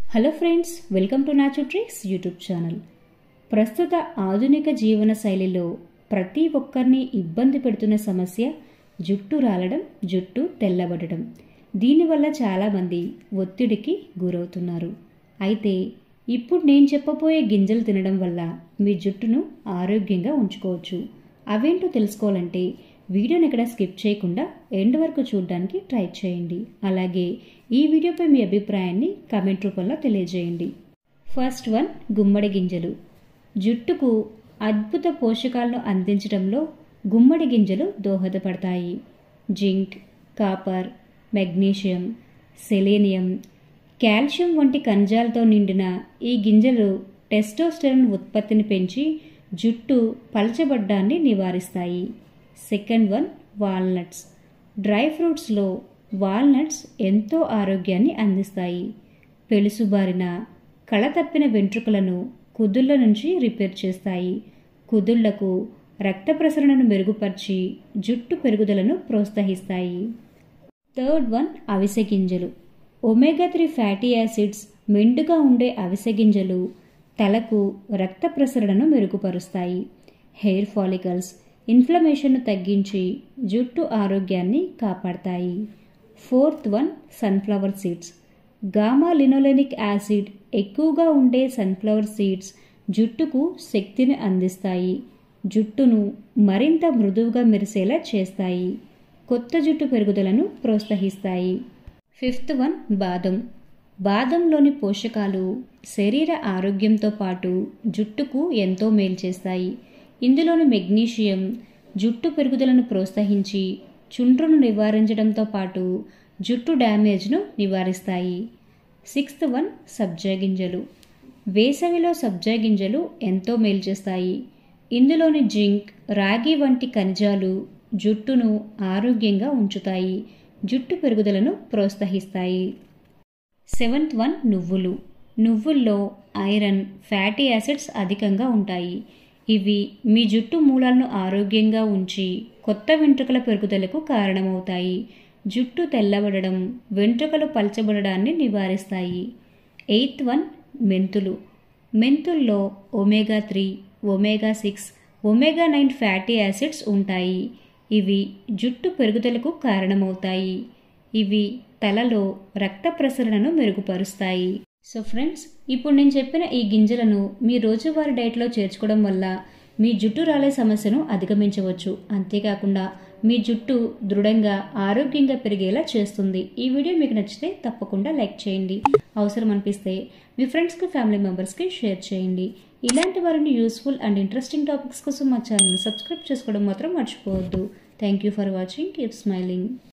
hello friends welcome to tricks YouTube channel ప్రస్తుత ఆధునిక జీవన శైలిలో ప్రతి ఒక్కరిని ఇబ్బంది పెడుతున్న సమస్య జుట్టు రాలడం జుట్టు తెల్లబడడం దీనివల్ల చాలామంది ఒత్తిడికి గురవుతున్నారు అయితే ఇప్పుడు నేను చెప్పబోయే గింజలు తినడం వల్ల మీ జుట్టును ఆరోగ్యంగా ఉంచుకోవచ్చు అవేంటో తెలుసుకోవాలంటే వీడియోని ఎక్కడ స్కిప్ చేయకుండా ఎండ్ వరకు చూడడానికి ట్రై చేయండి అలాగే ఈ వీడియోపై మీ అభిప్రాయాన్ని కామెంట్ రూపంలో తెలియజేయండి ఫస్ట్ వన్ గుమ్మడి గింజలు జుట్టుకు అద్భుత పోషకాలను అందించడంలో గుమ్మడి గింజలు దోహదపడతాయి zinc copper magnesium selenium calcium వంటి ఖనిజాలతో నిండిన ఈ గింజలు టెస్టోస్టెరాన్ ఉత్పత్తిని పెంచి జుట్టు పలచబడ్డాన్ని నివారిస్తాయి సెకండ్ వన్ వాల్నట్స్ డ్రై ఫ్రూట్స్లో వాల్నట్స్ ఎంతో ఆరోగ్యాన్ని అందిస్తాయి పెలుసుబారిన కళ తప్పిన వెంట్రుకలను కుదుళ్ళ నుంచి రిపేర్ చేస్తాయి కుదుళ్లకు రక్త ప్రసరణను మెరుగుపరిచి జుట్టు పెరుగుదలను ప్రోత్సహిస్తాయి థర్డ్ వన్ అవిసె గింజలు ఒమేగా త్రీ ఫ్యాటీ యాసిడ్స్ మెండుగా ఉండే అవిసె గింజలు తలకు రక్త ప్రసరణను మెరుగుపరుస్తాయి హెయిర్ ఫాలికల్స్ ఇన్ఫ్లమేషన్ను తగ్గించి జుట్టు ఆరోగ్యాన్ని కాపాడతాయి fourth one sunflower seeds gamma linolenic acid ఎక్కువగా ఉండే సన్ఫ్లవర్ సీడ్స్ జుట్టుకు శక్తిని అందిస్తాయి జుట్టును మరింత మృదువుగా మెరిసేలా చేస్తాయి కొత్త జుట్టు పెరుగుదలను ప్రోత్సహిస్తాయి ఫిఫ్త్ వన్ బాదం బాదంలోని పోషకాలు శరీర ఆరోగ్యంతో పాటు జుట్టుకు ఎంతో మేలు చేస్తాయి ఇందులోని మెగ్నీషియం జుట్టు పెరుగుదలను ప్రోత్సహించి చుండ్రును నివారించడంతో పాటు జుట్టు డ్యామేజ్ను నివారిస్తాయి సిక్స్త్ వన్ సబ్జా గింజలు వేసవిలో సబ్జా గింజలు ఎంతో మేలు చేస్తాయి ఇందులోని జింక్ రాగి వంటి ఖనిజాలు జుట్టును ఆరోగ్యంగా ఉంచుతాయి జుట్టు పెరుగుదలను ప్రోత్సహిస్తాయి సెవెంత్ వన్ నువ్వులు నువ్వుల్లో ఐరన్ ఫ్యాటీ యాసిడ్స్ అధికంగా ఉంటాయి ఇవి మీ జుట్టు మూలాలను ఆరోగ్యంగా ఉంచి కొత్త వెంట్రుకల పెరుగుదలకు కారణమవుతాయి జుట్టు తెల్లబడడం వెంట్రుకలు పల్చబడడాన్ని నివారిస్తాయి ఎయిత్ వన్ మెంతులు మెంతుల్లో omega three omega six omega nine fatty acids ఉంటాయి ఇవి జుట్టు పెరుగుదలకు కారణమవుతాయి ఇవి తలలో రక్త ప్రసరణను మెరుగుపరుస్తాయి సో ఫ్రెండ్స్ ఇప్పుడు నేను చెప్పిన ఈ గింజలను మీ రోజువారీ డైట్లో చేర్చుకోవడం వల్ల మీ జుట్టు రాలే సమస్యను అధిగమించవచ్చు అంతేకాకుండా మీ జుట్టు దృఢంగా ఆరోగ్యంగా పెరిగేలా చేస్తుంది ఈ వీడియో మీకు నచ్చితే తప్పకుండా లైక్ చేయండి అవసరం అనిపిస్తే మీ ఫ్రెండ్స్కి ఫ్యామిలీ మెంబర్స్కి షేర్ చేయండి ఇలాంటి వారిని యూస్ఫుల్ అండ్ ఇంట్రెస్టింగ్ టాపిక్స్ కోసం మా ఛానల్ సబ్స్క్రైబ్ చేసుకోవడం మాత్రం మర్చిపోవద్దు thank you for watching keep smiling